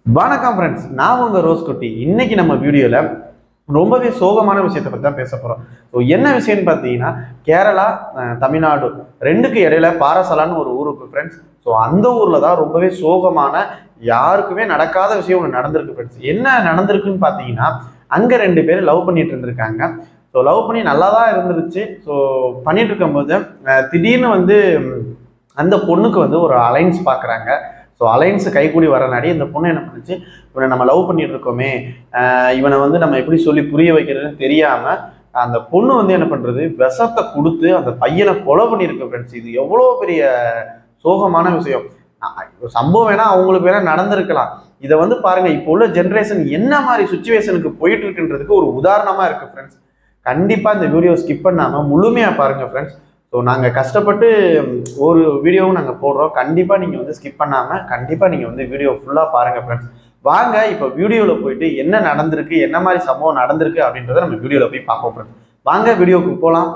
வணக்கம் ஃப்ரெண்ட்ஸ் நான் உங்க ரோஸ் குட்டி இன்னைக்கு நம்ம வீடியோல ரொம்பவே சோகமான விஷயத்தை பத்தி தான் பேச போறோம் ஸோ என்ன விஷயம்னு பார்த்தீங்கன்னா கேரளா அஹ், தமிழ்நாடு ரெண்டுக்கு இடையில பாரசலான்னு ஒரு ஊருக்கு ஃப்ரெண்ட்ஸ் ஸோ அந்த ஊர்ல தான் ரொம்பவே சோகமான யாருக்குமே நடக்காத விஷயம் ஒன்று நடந்திருக்கு ஃப்ரெண்ட்ஸ் என்ன நடந்திருக்குன்னு பார்த்தீங்கன்னா அங்க ரெண்டு பேர் லவ் பண்ணிட்டு இருந்திருக்காங்க ஸோ லவ் பண்ணி நல்லா தான் இருந்துருச்சு ஸோ பண்ணிட்டு இருக்கும்போது அஹ், திடீர்னு வந்து ம், அந்த பொண்ணுக்கு வந்து ஒரு அலைன்ஸ் பார்க்குறாங்க ஸோ அலைன்ஸ் கைகூடி வரனாடி இந்த பொண்ணு என்ன பண்ணுச்சு இவனை நம்ம லவ் பண்ணிட்டு இருக்கோமே ஆஹ் இவனை வந்து நம்ம எப்படி சொல்லி புரிய வைக்கிறதுன்னு தெரியாம அந்த பொண்ணு வந்து என்ன பண்றது விஷத்தை கொடுத்து அந்த பையனை கொலை பண்ணியிருக்கு ஃப்ரெண்ட்ஸ் இது எவ்வளோ பெரிய சோகமான விஷயம் ஆஹ் ஒரு சம்பவம் வேணா அவங்களுக்கு வேணா நடந்திருக்கலாம் இதை வந்து பாருங்க இப்போ உள்ள ஜென்ரேஷன் என்ன மாதிரி சுச்சுவேஷனுக்கு போயிட்டு இருக்குன்றதுக்கு ஒரு உதாரணமா இருக்கு ஃப்ரெண்ட்ஸ் கண்டிப்பா இந்த வீடியோ ஸ்கிப் பண்ணாம முழுமையா பாருங்க ஃப்ரெண்ட்ஸ் ஸோ நாங்கள் கஷ்டப்பட்டு ம், ஒரு வீடியோவும் நாங்கள் போடுறோம் கண்டிப்பாக நீங்கள் வந்து ஸ்கிப் பண்ணாமல் கண்டிப்பாக நீங்கள் வந்து வீடியோ ஃபுல்லாக பாருங்கள் ஃப்ரெண்ட்ஸ் வாங்க இப்போ வீடியோவில் போயிட்டு என்ன நடந்திருக்கு என்ன மாதிரி சம்பவம் நடந்திருக்கு அப்படின்றத நம்ம வீடியோவில் போய் பார்ப்போம் ஃப்ரெண்ட்ஸ் வாங்க வீடியோவுக்கு போகலாம்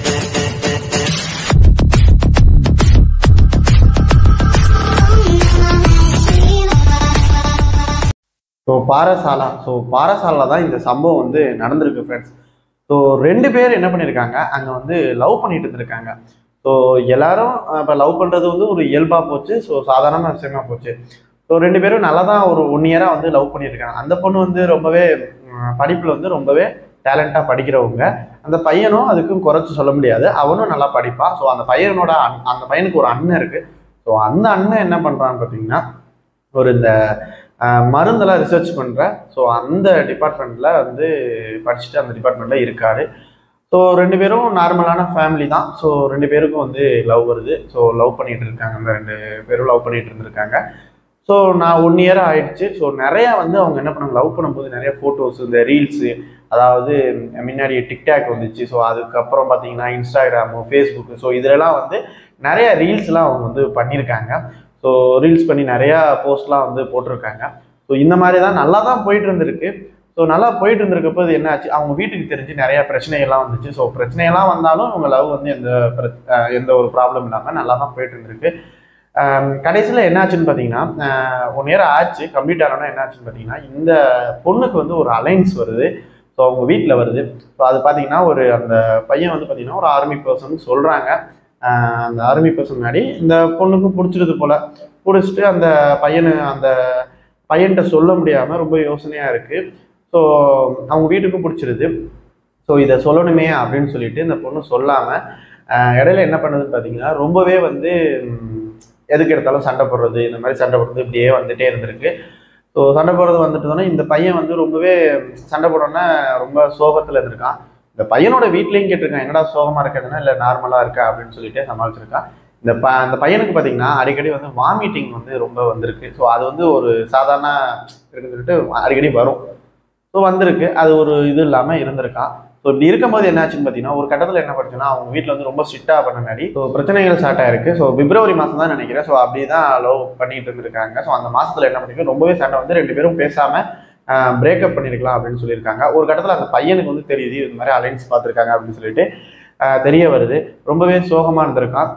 ஸோ பாரசாலா ஸோ பாரசாலா தான் இந்த சம்பவம் வந்து நடந்திருக்கு ஃப்ரெண்ட்ஸ் ஸோ ரெண்டு பேர் என்ன பண்ணியிருக்காங்க அங்கே வந்து லவ் பண்ணிட்டு இருந்திருக்காங்க ஸோ எல்லாரும் இப்போ லவ் பண்ணுறது வந்து ஒரு இயல்பாக போச்சு ஸோ சாதாரண விஷயமா போச்சு ஸோ ரெண்டு பேரும் நல்லா தான் ஒரு ஒன் இயராக வந்து லவ் பண்ணியிருக்காங்க அந்த பொண்ணு வந்து ரொம்பவே படிப்பில் வந்து ரொம்பவே டேலண்டாக படிக்கிறவங்க அந்த பையனும் அதுக்கும் குறைச்சி சொல்ல முடியாது அவனும் நல்லா படிப்பான் ஸோ அந்த பையனோட அண்- அந்த பையனுக்கு ஒரு அண்ணன் இருக்குது ஸோ அந்த அண்ணன் என்ன பண்ணுறான்னு பார்த்தீங்கன்னா ஒரு இந்த அஹ், மருந்தெல்லாம் ரிசர்ச் பண்ணுற ஸோ அந்த டிபார்ட்மெண்ட்டில் வந்து படிச்சுட்டு அந்த டிபார்ட்மெண்ட்டில் இருக்காரு ஸோ ரெண்டு பேரும் நார்மலான ஃபேமிலி தான் ஸோ ரெண்டு பேருக்கும் வந்து லவ் வருது ஸோ லவ் பண்ணிட்டு இருக்காங்க அந்த ரெண்டு பேரும் லவ் பண்ணிட்டு இருந்திருக்காங்க ஸோ நான் ஒன் இயர் ஆயிடுச்சு ஸோ நிறையா வந்து அவங்க என்ன பண்ணாங்க லவ் பண்ணும்போது நிறைய ஃபோட்டோஸ் இந்த ரீல்ஸு அதாவது முன்னாடி டிக்டாக் வந்துச்சு ஸோ அதுக்கப்புறம் பார்த்தீங்கன்னா இன்ஸ்டாகிராமு ஃபேஸ்புக்கு ஸோ இதுலலாம் வந்து நிறைய ரீல்ஸ்லாம் அவங்க வந்து பண்ணியிருக்காங்க ஸோ ரீல்ஸ் பண்ணி நிறையா போஸ்ட்லாம் வந்து போட்டிருக்காங்க ஸோ இந்த மாதிரி தான் நல்லா தான் போயிட்டு இருந்திருக்கு ஸோ நல்லா போயிட்டு இருந்திருக்கப்போ இது என்ன ஆச்சு அவங்க வீட்டுக்கு தெரிஞ்சு நிறைய பிரச்சனைகள்லாம் வந்துச்சு ஸோ பிரச்சனையெல்லாம் வந்தாலும் இவங்க லவ் வந்து எந்த பிர- அஹ் எந்த ஒரு ப்ராப்ளம் இல்லாமல் நல்லா தான் போயிட்டு இருந்திருக்கு கடைசியில் என்ன ஆச்சுன்னு பார்த்தீங்கன்னா ஒன் இயர் ஆச்சு கம்ப்ளீட் ஆனோன்னா என்ன ஆச்சுன்னு பார்த்தீங்கன்னா இந்த பொண்ணுக்கு வந்து ஒரு அலைன்ஸ் வருது ஸோ அவங்க வீட்டில் வருது ஸோ அது பார்த்தீங்கன்னா ஒரு அந்த பையன் வந்து பார்த்தீங்கன்னா ஒரு ஆர்மி பர்சன் சொல்கிறாங்க அந்த ஆர்மி பர்சன் முன்னாடி இந்த பொண்ணுக்கு பிடிச்சிருது போல பிடிச்சிட்டு அந்த பையனு அந்த பையன்கிட்ட சொல்ல முடியாமல் ரொம்ப யோசனையாக இருக்குது ஸோ அவங்க வீட்டுக்கும் பிடிச்சிருது ஸோ இதை சொல்லணுமே அப்படின்னு சொல்லிட்டு இந்த பொண்ணு சொல்லாமல் இடையில என்ன பண்ணுதுன்னு பார்த்தீங்கன்னா ரொம்பவே வந்து ம், எதுக்கு எடுத்தாலும் சண்டை போடுறது இந்த மாதிரி சண்டை போடுறது இப்படியே வந்துட்டே இருந்திருக்கு ஸோ சண்டை போடுறது வந்துட்டோன்னா இந்த பையன் வந்து ரொம்பவே சண்டை போடணுன்னா ரொம்ப சோகத்தில் இருந்திருக்கான் இந்த பையனோட வீட்லேயும் கேட்டிருக்கான் என்னடா சோகமாக இருக்கிறதுனா இல்லை நார்மலாக இருக்கா அப்படின்னு சொல்லிட்டு சமாளிச்சிருக்கான் இந்த ப அந்த பையனுக்கு பார்த்தீங்கன்னா அடிக்கடி வந்து வாமிட்டிங் வந்து ரொம்ப வந்திருக்கு ஸோ அது வந்து ஒரு சாதாரண இருக்குன்னு சொல்லிட்டு அடிக்கடி வரும் ஸோ வந்திருக்கு அது ஒரு இது இல்லாமல் இருந்திருக்கான் ஸோ இப்படி இருக்கும்போது என்னாச்சுன்னு பார்த்தீங்கன்னா ஒரு கட்டத்தில் என்ன பண்ணுச்சுன்னா அவங்க வீட்டில் வந்து ரொம்ப ஸ்ட்ரிக்டாக பண்ணனாடி ஸோ பிரச்சனைகள் ஸ்டார்ட் ஆயிருக்கு ஸோ பிப்ரவரி மாதம் தான் நினைக்கிறேன் ஸோ அப்படி தான் லவ் பண்ணிட்டு இருந்திருக்காங்க ஸோ அந்த மாசத்துல என்ன பண்ணிருக்கு ரொம்பவே சண்டை வந்து ரெண்டு பேரும் பேசாமல் பிரேக்கப் பண்ணியிருக்கலாம் அப்படின்னு சொல்லியிருக்காங்க ஒரு கட்டத்தில் அந்த பையனுக்கு வந்து தெரியுது இது மாதிரி அலைன்ஸ் பார்த்துருக்காங்க அப்படின்னு சொல்லிட்டு ஆஹ் தெரிய வருது ரொம்பவே சோகமாக இருந்திருக்கான்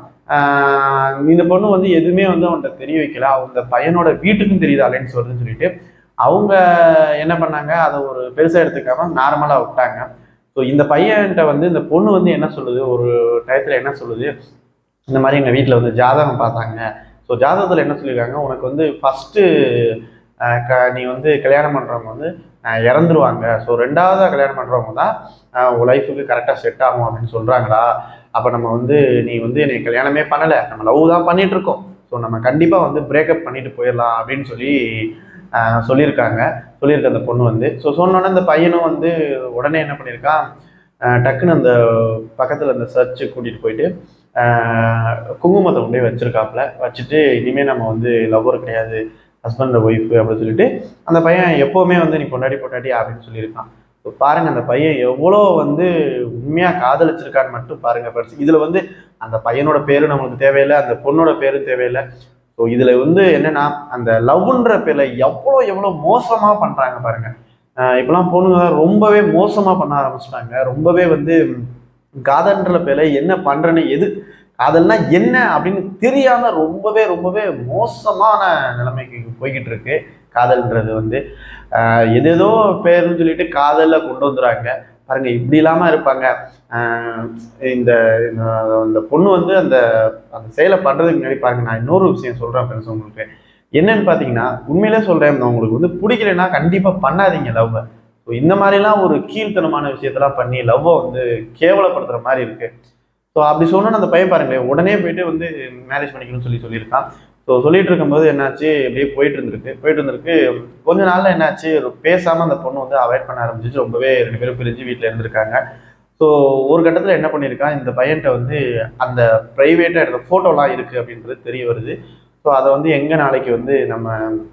ஆஹ் இந்த பொண்ணு வந்து எதுவுமே வந்து அவன்கிட்ட தெரிய வைக்கல அந்த பையனோட வீட்டுக்கும் தெரியுது அலைன்ஸ் வருதுன்னு சொல்லிட்டு அவங்க என்ன பண்ணாங்க அதை ஒரு பெருசாக எடுத்துக்காம நார்மலாக விட்டாங்க ஸோ இந்த பையன்கிட்ட வந்து இந்த பொண்ணு வந்து என்ன சொல்லுது ஒரு டயத்தில் என்ன சொல்லுது இந்த மாதிரி எங்கள் வீட்டில் வந்து ஜாதகம் பார்த்தாங்க ஸோ ஜாதகத்தில் என்ன சொல்லியிருக்காங்க உனக்கு வந்து ஃபஸ்ட்டு க நீ வந்து கல்யாணம் பண்ணுறவங்க வந்து அஹ், இறந்துருவாங்க ஸோ ரெண்டாவதாக கல்யாணம் பண்ணுறவங்க தான் அஹ், உன் லைஃபுக்கு கரெக்டாக செட் ஆகும் அப்படின்னு சொல்கிறாங்களா அப்போ நம்ம வந்து நீ வந்து என்னை கல்யாணமே பண்ணலை நம்ம லவ் தான் பண்ணிட்டு இருக்கோம் ஸோ நம்ம கண்டிப்பாக வந்து பிரேக்கப் பண்ணிட்டு போயிடலாம் அப்படின்னு சொல்லி அஹ், சொல்லியிருக்காங்க சொல்லியிருக்க அந்த பொண்ணு வந்து ஸோ சொன்னோன்னே இந்த பையனும் வந்து உடனே என்ன பண்ணியிருக்கான் அஹ், டக்குன்னு அந்த பக்கத்தில் அந்த சர்ச்சு கூட்டிகிட்டு போயிட்டு அஹ், குங்குமத்தை கொண்டு போய் வச்சிருக்காப்புல வச்சுட்டு இனிமேல் நம்ம வந்து லவ்வர் கிடையாது ஹஸ்பண்ட் ஒய்ஃபு அப்படின்னு சொல்லிட்டு அந்த பையன் எப்போவுமே வந்து நீ பொண்டாட்டி பொண்டாட்டி அப்படின்னு சொல்லியிருக்கான் ஸோ பாருங்க அந்த பையன் எவ்வளோ வந்து உண்மையாக காதலிச்சிருக்கான்னு மட்டும் பாருங்க படிச்சு இதில் வந்து அந்த பையனோட பேரும் நம்மளுக்கு தேவையில்லை அந்த பொண்ணோட பேரும் தேவையில்லை ஸோ இதில் வந்து என்னன்னா அந்த லவ்ன்ற பேரில் எவ்வளோ எவ்வளோ மோசமாக பண்ணுறாங்க பாருங்க ஆஹ் இப்பெல்லாம் பொண்ணுங்க ரொம்பவே மோசமாக பண்ண ஆரம்பிச்சிட்டாங்க ரொம்பவே வந்து காதன்ற பேரில் என்ன பண்ணுறேன்னு எது காதல்னா என்ன அப்படின்னு தெரியாம ரொம்பவே ரொம்பவே மோசமான நிலைமைக்கு போய்கிட்டு இருக்கு காதல்ன்றது வந்து ஆஹ் எதேதோ பேருன்னு சொல்லிட்டு காதல்ல கொண்டு வந்துடுறாங்க பாருங்க இப்படி இல்லாம இருப்பாங்க ஆஹ் இந்த இந்த- இந்த பொண்ணு வந்து அந்த அந்த செயலை பண்றதுக்கு முன்னாடி பாருங்க நான் இன்னொரு விஷயம் சொல்றேன் ஃப்ரெண்ட்ஸ் உங்களுக்கு என்னன்னு பாத்தீங்கன்னா உண்மையிலே சொல்றேன் நான் உங்களுக்கு வந்து பிடிக்கலைன்னா கண்டிப்பா பண்ணாதீங்க லவ் ஸோ இந்த மாதிரிலாம் ஒரு கீழ்த்தனமான விஷயத்தெல்லாம் பண்ணி லவ்வை வந்து கேவலப்படுத்துற மாதிரி இருக்கு ஸோ அப்படி சொன்னா அந்த பையன் பாருங்களேன் உடனே போயிட்டு வந்து மேரேஜ் பண்ணிக்கணும்னு சொல்லி சொல்லியிருக்கான் ஸோ சொல்லிட்டு இருக்கும்போது என்னாச்சு அப்படியே போயிட்டு இருந்திருக்கு போயிட்டு இருந்திருக்கு கொஞ்ச நாள்ல என்னாச்சு பேசாம அந்த பொண்ணு வந்து அவாய்ட் பண்ண ஆரம்பிச்சிச்சு ரொம்பவே ரெண்டு பேரும் பிரிஞ்சு வீட்டில் இருந்திருக்காங்க ஸோ ஒரு கட்டத்தில் என்ன பண்ணியிருக்கான் இந்த பையன்கிட்ட வந்து அந்த ப்ரைவேட்டாக எடுத்த ஃபோட்டோலாம் இருக்குது அப்படின்றது தெரிய வருது ஸோ அதை வந்து எங்கே நாளைக்கு வந்து நம்ம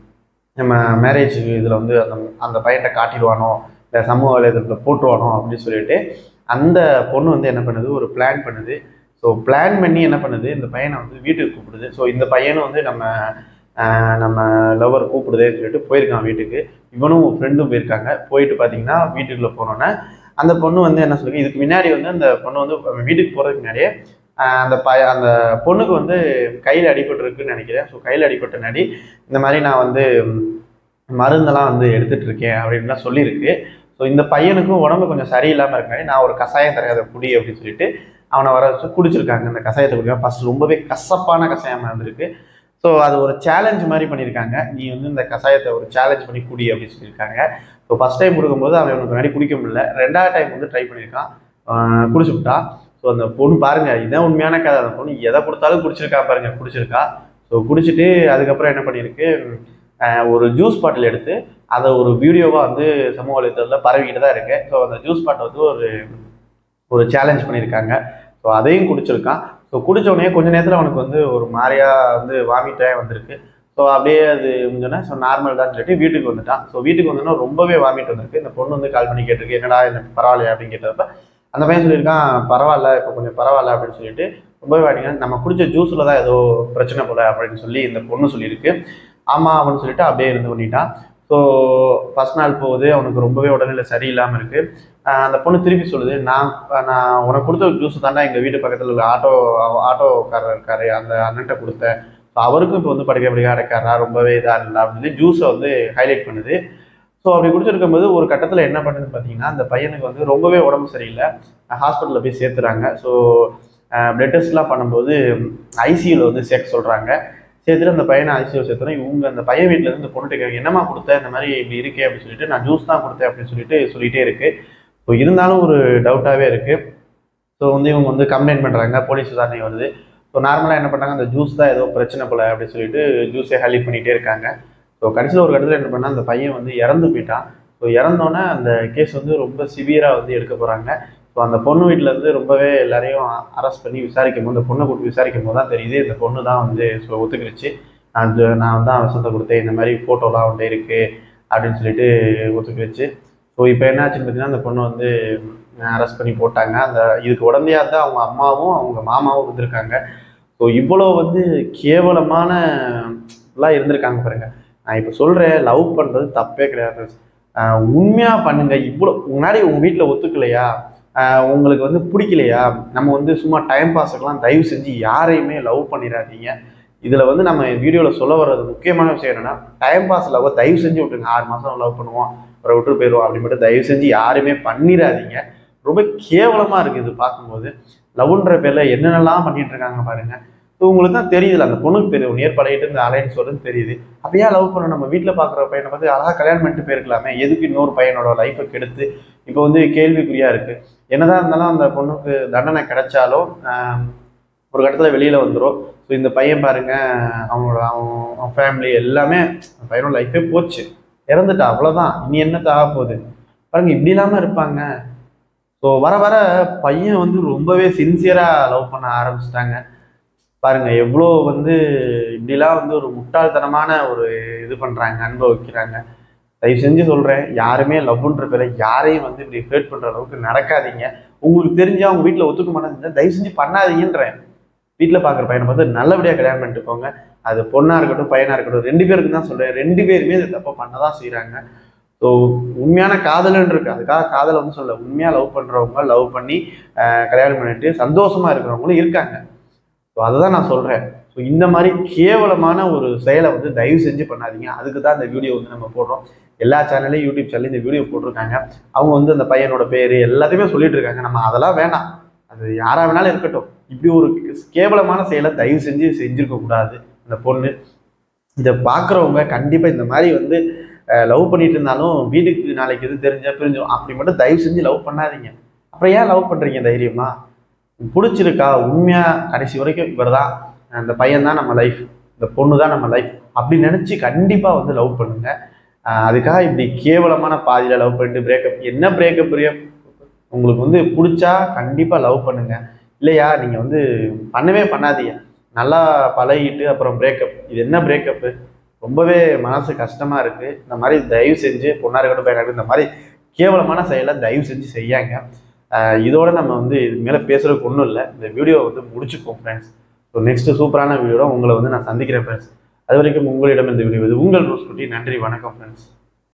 நம்ம மேரேஜ் இதில் வந்து அந்த அந்த பையன்கிட்ட காட்டிடுவானோ இல்லை சமூக வலைதளத்தில் போட்டுருவானோ அப்படின்னு சொல்லிட்டு அந்த பொண்ணு வந்து என்ன பண்ணுது ஒரு பிளான் பண்ணுது ஸோ பிளான் பண்ணி என்ன பண்ணுது இந்த பையனை வந்து வீட்டுக்கு கூப்பிடுது ஸோ இந்த பையனும் வந்து நம்ம ஆஹ், நம்ம லவர் கூப்பிடுதேன்னு சொல்லிட்டு போயிருக்கான் வீட்டுக்கு இவனும் ஃப்ரெண்டும் போயிருக்காங்க போயிட்டு பார்த்தீங்கன்னா வீட்டுக்குள்ளே போனோன்னே அந்த பொண்ணு வந்து என்ன சொல்லுங்க இதுக்கு முன்னாடி வந்து அந்த பொண்ணு வந்து அவன் வீட்டுக்கு போகிறதுக்கு முன்னாடியே ஆஹ், அந்த ப அந்த பொண்ணுக்கு வந்து கையில் அடிபட்டிருக்குன்னு நினைக்கிறேன் ஸோ கையில் அடிபட்ட நடி இந்த மாதிரி நான் வந்து ம், மருந்தெல்லாம் வந்து எடுத்துட்டு இருக்கேன் அப்படின்லாம் சொல்லியிருக்கு ஸோ இந்த பையனுக்கும் உடம்பு கொஞ்சம் சரியில்லாமல் இருக்காங்க நான் ஒரு கஷாயம் தரேன் அதை குடி அப்படின்னு சொல்லிட்டு அவனை வர வச்சு குடிச்சிருக்காங்க இந்த கஷாயத்தை குடிக்க ஃபர்ஸ்ட் ரொம்பவே கசப்பான கஷாயமாக இருந்திருக்கு ஸோ அது ஒரு சேலஞ்ச் மாதிரி பண்ணியிருக்காங்க நீ வந்து இந்த கஷாயத்தை ஒரு சேலஞ்ச் பண்ணி குடி அப்படின்னு சொல்லியிருக்காங்க ஸோ ஃபஸ்ட் டைம் கொடுக்கும்போது அவன் அவனுக்கு முன்னாடி குடிக்க முடியல ரெண்டாவது டைம் வந்து ட்ரை பண்ணியிருக்கான் ஆஹ் குடிச்சு விட்டா ஸோ அந்த பொண்ணு பாருங்க இதான் உண்மையான கதை அந்த பொண்ணு எதை கொடுத்தாலும் குடிச்சிருக்கா பாருங்க குடிச்சிருக்கா ஸோ குடிச்சிட்டு அதுக்கப்புறம் என்ன பண்ணியிருக்கு ஆஹ் ஒரு ஜூஸ் பாட்டில் எடுத்து அதை ஒரு வீடியோவாக வந்து சமூக வலைத்தளத்தில் பரவிக்கிட்டு தான் இருக்கு ஸோ அந்த ஜூஸ் பாட்டை வந்து ஒரு ஒரு சேலஞ்ச் பண்ணியிருக்காங்க ஸோ அதையும் குடிச்சிருக்கான் ஸோ குடிச்ச உடனே கொஞ்ச நேரத்தில் அவனுக்கு வந்து ஒரு மாதிரியா வந்து வாமிட்டே வந்திருக்கு ஸோ அப்படியே அது முடிஞ்சோடனே ஸோ நார்மல் தான் சொல்லிட்டு வீட்டுக்கு வந்துட்டான் ஸோ வீட்டுக்கு வந்தோன்னா ரொம்பவே வாமிட் வந்திருக்கு இந்த பொண்ணு வந்து கால் பண்ணி கேட்டிருக்கு என்னடா எனக்கு பரவாயில்லையா அப்படின்னு கேட்டப்ப அந்த பையன் சொல்லியிருக்கான் பரவாயில்ல இப்போ கொஞ்சம் பரவாயில்ல அப்படின்னு சொல்லிட்டு ரொம்பவே வாடிங்க நம்ம குடிச்ச ஜூஸில் தான் ஏதோ பிரச்சனை போல அப்படின்னு சொல்லி இந்த பொண்ணு சொல்லியிருக்கு ஆமாம் அப்படின்னு சொல்லிட்டு அப்படியே இருந்து பண்ணிட்டான் ஸோ ஃபஸ்ட் நாள் போகுது அவனுக்கு ரொம்பவே உடல்நிலை சரியில்லாமல் இருக்கு ஆஹ் அந்த பொண்ணு திருப்பி சொல்லுது நான் நான் உனக்கு கொடுத்த ஜூஸ் தாண்டா எங்கள் வீட்டு பக்கத்தில் உள்ள ஆட்டோ ஆட்டோக்காரர் இருக்காரு அந்த அண்ணன்ட்ட கொடுத்தேன் ஸோ அவருக்கும் இப்போ வந்து படிக்க படிக்க அடைக்காரா ரொம்பவே இதாக இருந்தா அப்படின்னு சொல்லி ஜூஸை வந்து ஹைலைட் பண்ணுது ஸோ அப்படி குடிச்சிருக்கும் போது ஒரு கட்டத்தில் என்ன பண்ணுதுன்னு பார்த்தீங்கன்னா அந்த பையனுக்கு வந்து ரொம்பவே உடம்பு சரியில்லை ஹாஸ்பிட்டலில் போய் சேர்த்துறாங்க ஸோ பிளட் டெஸ்ட்லாம் பண்ணும்போது ஐசியூவில் வந்து சேர்க்க சொல்கிறாங்க சேர்த்துட்டு அந்த பையனை ஐசியூ சேர்த்தோம் இவங்க அந்த பையன் வீட்டில் இருந்து இந்த பொண்ணுட்டு கேட்க என்னம்மா கொடுத்த இந்த மாதிரி இப்படி இருக்கே அப்படின்னு சொல்லிட்டு நான் ஜூஸ் தான் கொடுத்தேன் அப்படின்னு சொல்லிட்டு சொல்லிட்டே இருக்கு ஸோ இருந்தாலும் ஒரு டவுட்டாகவே இருக்கு ஸோ வந்து இவங்க வந்து கம்ப்ளைண்ட் பண்ணுறாங்க போலீஸ் விசாரணை வருது ஸோ நார்மலாக என்ன பண்ணாங்க அந்த ஜூஸ் தான் ஏதோ பிரச்சனை போல அப்படின்னு சொல்லிட்டு ஜூஸை ஹைலைட் பண்ணிகிட்டே இருக்காங்க ஸோ கடைசியில் ஒரு கட்டத்தில் என்ன பண்ணால் அந்த பையன் வந்து இறந்து போயிட்டான் ஸோ இறந்தோன்னே அந்த கேஸ் வந்து ரொம்ப சிவியராக வந்து எடுக்க போகிறாங்க ஸோ அந்த பொண்ணு வீட்டில் இருந்து ரொம்பவே எல்லாரையும் அரெஸ்ட் பண்ணி விசாரிக்கும் போது அந்த பொண்ணை கூப்பிட்டு விசாரிக்கும் போது தான் தெரியுது இந்த பொண்ணு தான் வந்து ஸோ ஒத்துக்கிடுச்சு நான் ஜ- நான் வந்து அவன் விஷத்தை கொடுத்தேன் இந்த மாதிரி ஃபோட்டோலாம் அவன்கிட்ட இருக்குது அப்படின்னு சொல்லிட்டு ஒத்துக்கிடுச்சு ஸோ இப்போ என்னாச்சுன்னு பார்த்தீங்கன்னா அந்த பொண்ணு வந்து அரெஸ்ட் பண்ணி போட்டாங்க அந்த இதுக்கு உடந்தையாக இருந்தால் அவங்க அம்மாவும் அவங்க மாமாவும் வந்திருக்காங்க ஸோ இவ்வளோ வந்து கேவலமான எல்லாம் இருந்திருக்காங்க பாருங்க நான் இப்போ சொல்கிறேன் லவ் பண்ணுறது தப்பே கிடையாது ஆஹ் உண்மையா பண்ணுங்க இவ்வளோ முன்னாடி உங்கள் வீட்டில் ஒத்துக்கலையா ஆஹ் உங்களுக்கு வந்து பிடிக்கலையா நம்ம வந்து சும்மா டைம் பாஸுக்கெல்லாம் தயவு செஞ்சு யாரையுமே லவ் பண்ணிடாதீங்க இதில் வந்து நம்ம வீடியோவில் சொல்ல வர்றது முக்கியமான விஷயம் என்னன்னா டைம் பாஸ் லவ் தயவு செஞ்சு விட்டுருங்க ஆறு மாதம் லவ் பண்ணுவோம் அப்புறம் விட்டு போயிடுவோம் அப்படி மட்டும் தயவு செஞ்சு யாருமே பண்ணிடாதீங்க ரொம்ப கேவலமாக இருக்குது இது பார்க்கும்போது லவ்ன்ற பேரில் என்னென்னலாம் பண்ணிட்டு இருக்காங்க பாருங்க ஸோ உங்களுக்கு தான் தெரியுதுல அந்த பொண்ணுக்கு தெரியும் நேர் பழகிட்டு இந்த அலைன்னு சொல்லுன்னு தெரியுது அப்பயே லவ் பண்ண நம்ம வீட்டில் பார்க்குற பையனை பார்த்து அழகாக கல்யாணம் பண்ணிட்டு போயிருக்கலாமே எதுக்கு இன்னொரு பையனோட லைஃப்பை கெடுத்து இப்போ வந்து கேள்விக்குறியா இருக்கு என்னதான் இருந்தாலும் அந்த பொண்ணுக்கு தண்டனை கிடைச்சாலும் ஆஹ், ஒரு கட்டத்தில் வெளியில வந்துடும் ஸோ இந்த பையன் பாருங்க அவனோட அவன் ஃபேமிலி எல்லாமே அந்த பையனோட லைஃபே போச்சு இறந்துட்டா அவ்வளோதான் இனி என்ன ஆக போகுது பாருங்க இப்படி இல்லாமல் இருப்பாங்க ஸோ வர வர பையன் வந்து ரொம்பவே சின்சியராக லவ் பண்ண ஆரம்பிச்சிட்டாங்க பாருங்க எவ்வளோ வந்து இப்படிலாம் வந்து ஒரு முட்டாள்தனமான ஒரு இது பண்றாங்க அனுபவிக்கிறாங்க தயவு செஞ்சு சொல்றேன் யாருமே லவ்ன்ற பேரை யாரையும் வந்து இப்படி ஹேர்ட் பண்ற அளவுக்கு நடக்காதீங்க உங்களுக்கு தெரிஞ்சா அவங்க வீட்டில் ஒத்துக்க மாட்டேங்க தயவு செஞ்சு பண்ணாதீங்கன்றேன் வீட்டில் பார்க்குற பையனை பார்த்து நல்லபடியாக கல்யாணம் பண்ணிட்டு போங்க அது பொண்ணா இருக்கட்டும் பையனா இருக்கட்டும் ரெண்டு பேருக்கு தான் சொல்றேன் ரெண்டு பேருமே இந்த தப்பை பண்ண தான் செய்கிறாங்க ஸோ உண்மையான காதலன் இருக்கு அதுக்காக காதலை வந்து சொல்ல உண்மையாக லவ் பண்றவங்க லவ் பண்ணி ஆஹ், கல்யாணம் பண்ணிட்டு சந்தோஷமா இருக்கிறவங்களும் இருக்காங்க ஸோ அதை தான் நான் சொல்கிறேன் ஸோ இந்த மாதிரி கேவலமான ஒரு செயலை வந்து தயவு செஞ்சு பண்ணாதீங்க அதுக்கு தான் இந்த வீடியோ வந்து நம்ம போடுறோம் எல்லா சேனல்லையும் யூடியூப் சேனல்லையும் இந்த வீடியோ போட்டிருக்காங்க அவங்க வந்து அந்த பையனோட பேர் எல்லாத்தையுமே சொல்லிட்டு இருக்காங்க நம்ம அதெல்லாம் வேணாம் அது யாரா வேணாலும் இருக்கட்டும் இப்படி ஒரு கேவலமான செயலை தயவு செஞ்சு செஞ்சிருக்க கூடாது அந்த பொண்ணு இதை பார்க்குறவங்க கண்டிப்பாக இந்த மாதிரி வந்து லவ் பண்ணிட்டு இருந்தாலும் வீட்டுக்கு நாளைக்கு எது தெரிஞ்சா பிரிஞ்சிடும் அப்படி மட்டும் தயவு செஞ்சு லவ் பண்ணாதீங்க அப்புறம் ஏன் லவ் பண்ணுறீங்க தைரியமா பிடிச்சிருக்கா உண்மையாக கடைசி வரைக்கும் இவர் தான் அந்த பையன் தான் நம்ம லைஃப் இந்த பொண்ணு தான் நம்ம லைஃப் அப்படி நினச்சி கண்டிப்பாக வந்து லவ் பண்ணுங்க அஹ் அதுக்காக இப்படி கேவலமான பாதியில் லவ் பண்ணிட்டு பிரேக்கப் என்ன பிரேக்கப் உங்களுக்கு வந்து பிடிச்சா கண்டிப்பாக லவ் பண்ணுங்க இல்லையா நீங்கள் வந்து பண்ணவே பண்ணாதீங்க நல்லா பழகிட்டு அப்புறம் பிரேக்கப் இது என்ன பிரேக்கப்பு ரொம்பவே மனசு கஷ்டமாக இருக்குது இந்த மாதிரி தயவு செஞ்சு பொண்ணாக இருக்கட்டும் பையனாக இருக்கட்டும் இந்த மாதிரி கேவலமான செயலை தயவு செஞ்சு செய்யாங்க அஹ் இதோட நம்ம வந்து இது மேலே பேசுறதுக்கு ஒன்றும் இல்லை இந்த வீடியோ வந்து முடிச்சுப்போம் ஃப்ரெண்ட்ஸ் ஸோ நெக்ஸ்ட் சூப்பரான வீடியோட உங்களை வந்து நான் சந்திக்கிறேன் ஃப்ரெண்ட்ஸ் அது வரைக்கும் உங்களிடம் இந்த வீடியோ இது உங்கள் ரோஸ் குட்டி நன்றி வணக்கம் ஃப்ரெண்ட்ஸ்